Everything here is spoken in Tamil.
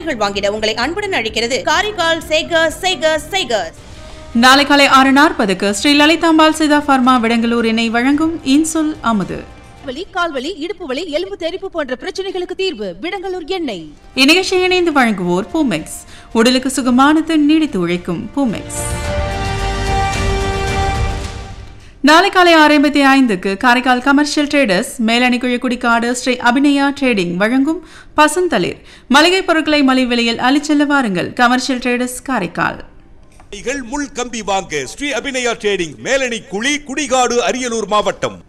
ஆடைகள் வாங்கிட உங்களை அன்புடன் அழைக்கிறது காரைக்கால் சேகர் சேகர் சேகர் நாளை காலை ஆறு நாற்பதுக்கு ஸ்ரீ லலிதாம்பாள் சிதா ஃபார்மா விடங்கலூர் இணை வழங்கும் இன்சுல் அமுது வலி கால்வலி இடுப்பு வலி எலும்பு தெறிப்பு போன்ற பிரச்சனைகளுக்கு தீர்வு விடங்கலூர் எண்ணெய் இந்நிகழ்ச்சியை இணைந்து வழங்குவோர் பூமெக்ஸ் உடலுக்கு சுகமானது நீடித்து உழைக்கும் பூமெக்ஸ் நாளை காலை ஆறு ஐம்பத்தி ஐந்துக்கு Karaikal commercial traders Melanikuzhi Kudikadu Sri Abhinaya trading வழங்கும் பசுந்தளிர் மளிகை பொருட்களை மலிவு விலையில் அளிச்செல்ல வாருங்கள் கமர்ஷியல் ட்ரேடர்ஸ் காரைக்கால் முள் கம்பி வாங்க ஸ்ரீ அபிநயா ட்ரேடிங் மேலணி குழி குடிகாடு அரியலூர் மாவட்டம்